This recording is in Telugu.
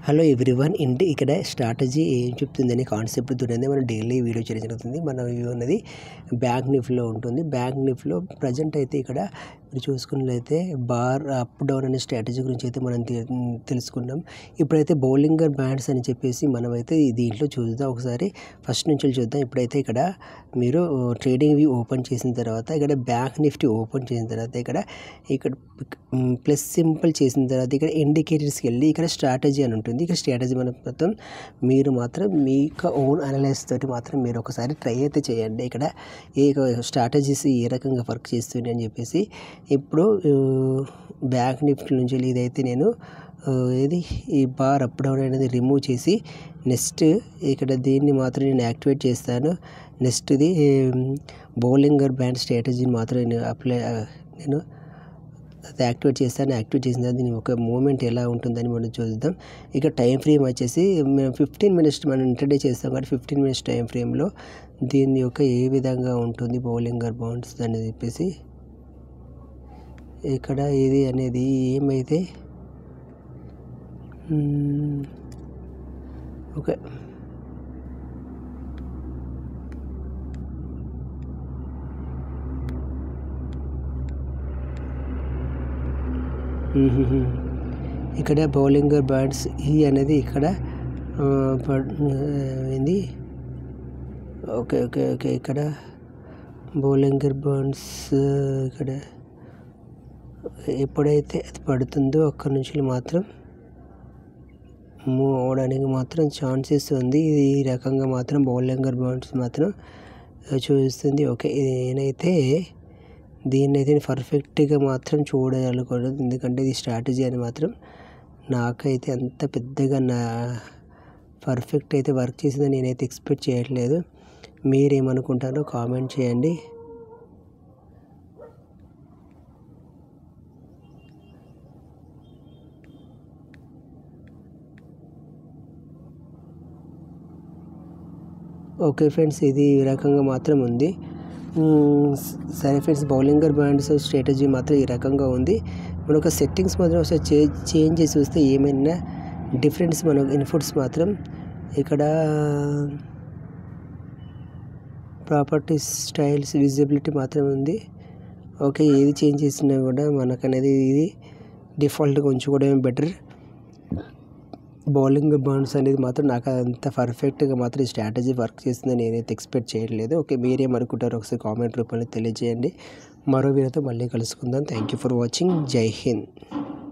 హలో ఎవ్రీవన్ ఇంటి ఇక్కడ స్ట్రాటజీ ఏం చెప్తుందని కాన్సెప్ట్ చూడండి మనం డైలీ వీడియో చేయడం జరుగుతుంది మన వ్యూ అనేది బ్యాంక్ నిఫ్టీలో ఉంటుంది బ్యాంక్ నిఫ్టీలో ప్రజెంట్ అయితే ఇక్కడ మీరు చూసుకున్నట్లయితే బార్ అప్ డౌన్ అనే స్ట్రాటజీ గురించి అయితే మనం తె- తెలుసుకున్నాం ఇప్పుడైతే బౌలింగర్ బ్యాండ్స్ అని చెప్పేసి మనమైతే ఈ దీంట్లో చూద్దాం ఒకసారి ఫస్ట్ నుంచి చూద్దాం ఇప్పుడైతే ఇక్కడ మీరు ట్రేడింగ్ వ్యూ ఓపెన్ చేసిన తర్వాత ఇక్కడ బ్యాంక్ నిఫ్టీ ఓపెన్ చేసిన తర్వాత ఇక్కడ ఇక్కడ ప్లస్ సింపుల్ చేసిన తర్వాత ఇక్కడ ఇండికేటర్స్కి వెళ్ళి ఇక్కడ స్ట్రాటజీ అని ఉంటుంది ఇక్కడ స్ట్రాటజీ మన మొత్తం మీరు మాత్రం మీ యొక్క ఓన్ అనలైజ్ తోటి మాత్రం మీరు ఒకసారి ట్రై అయితే చేయండి ఇక్కడ ఏ స్ట్రాటజీస్ ఏ రకంగా వర్క్ చేస్తుంది అని చెప్పేసి ఇప్పుడు బ్యాంక్ నిఫ్టీ నుంచి వెళ్ళి ఇదైతే నేను ఆ, ఏది ఈ బార్ అప్ డౌన్ అనేది రిమూవ్ చేసి నెక్స్ట్ ఇక్కడ దీన్ని మాత్రం నేను యాక్టివేట్ చేస్తాను నెక్స్ట్ది బౌలింగర్ బ్యాండ్ స్ట్రాటజీని మాత్రం నేను అప్లై నేను అది యాక్టివేట్ చేస్తాను యాక్టివేట్ చేసిన తర్వాత దీని ఒక మూమెంట్ ఎలా ఉంటుందని మనం చూద్దాం ఇక టైం ఫ్రేమ్ వచ్చేసి మేము ఫిఫ్టీన్ మినిట్స్ మనం ఇంటర్డే చేస్తాం కాబట్టి ఫిఫ్టీన్ మినిట్స్ టైం ఫ్రేమ్లో దీని యొక్క ఏ విధంగా ఉంటుంది బౌలింగర్ బౌండ్స్ అని చెప్పేసి ఇక్కడ ఇది అనేది ఏమైతే మ్మ్, ఓకే మ్మ్. ఇక్కడ బౌలింగర్ బ్యాట్స్ ఈ అనేది ఇక్కడ ఆ, పడ్- ఏంది ఓకే ఓకే ఓకే ఇక్కడ బౌలింగర్ బౌండ్స్ ఇక్కడ ఎప్పుడైతే అది పడుతుందో అక్కడి నుంచి మాత్రం మూవ్ అవడానికి మాత్రం ఛాన్సెస్ ఉంది ఇది ఈ రకంగా మాత్రం బౌలింగర్ బౌండ్స్ మాత్రం చూపిస్తుంది ఓకే ఇది నేనైతే దీన్ని అయితే పర్ఫెక్ట్గా మాత్రం చూడగలకూడదు ఎందుకంటే ఇది స్ట్రాటజీ అని మాత్రం నాకైతే అంత పెద్దగా నా పర్ఫెక్ట్ అయితే వర్క్ చేసిందని నేనైతే ఎక్స్పెక్ట్ చేయట్లేదు మీరేమనుకుంటారో కామెంట్ చేయండి ఓకే ఫ్రెండ్స్ ఇది ఈ రకంగా మాత్రం ఉంది మ్మ్, స- సరే ఫ్రెండ్స్ బౌలింగర్ బ్యాండ్స్ స్ట్రాటజీ మాత్రం ఈ రకంగా ఉంది మన ఒక సెట్టింగ్స్ మాత్రం ఒకసారి చే చేంజ్ చేసి చూస్తే ఏమైనా డిఫరెన్స్ మన ఇన్పుట్స్ మాత్రం ఇక్కడ ప్రాపర్టీస్ స్టైల్స్ విజిబిలిటీ మాత్రమే ఉంది ఓకే ఏది చేంజ్ చేసినా కూడా మనకనేది ఇది డిఫాల్ట్గా ఉంచుకోవడమే బెటర్ బౌలింగ్ బౌన్స్ అనేది మాత్రం నాకు అంత పర్ఫెక్ట్గా మాత్రం ఈ స్ట్రాటజీ వర్క్ చేస్తుందని నేనైతే ఎక్స్పెక్ట్ చేయట్లేదు ఓకే మీరేమనుకుంటారో ఒకసారి కామెంట్ రూపంలో తెలియజేయండి మరో వీడియోతో మళ్ళీ కలుసుకుందాం థ్యాంక్ యూ ఫర్ వాచింగ్ జై హింద్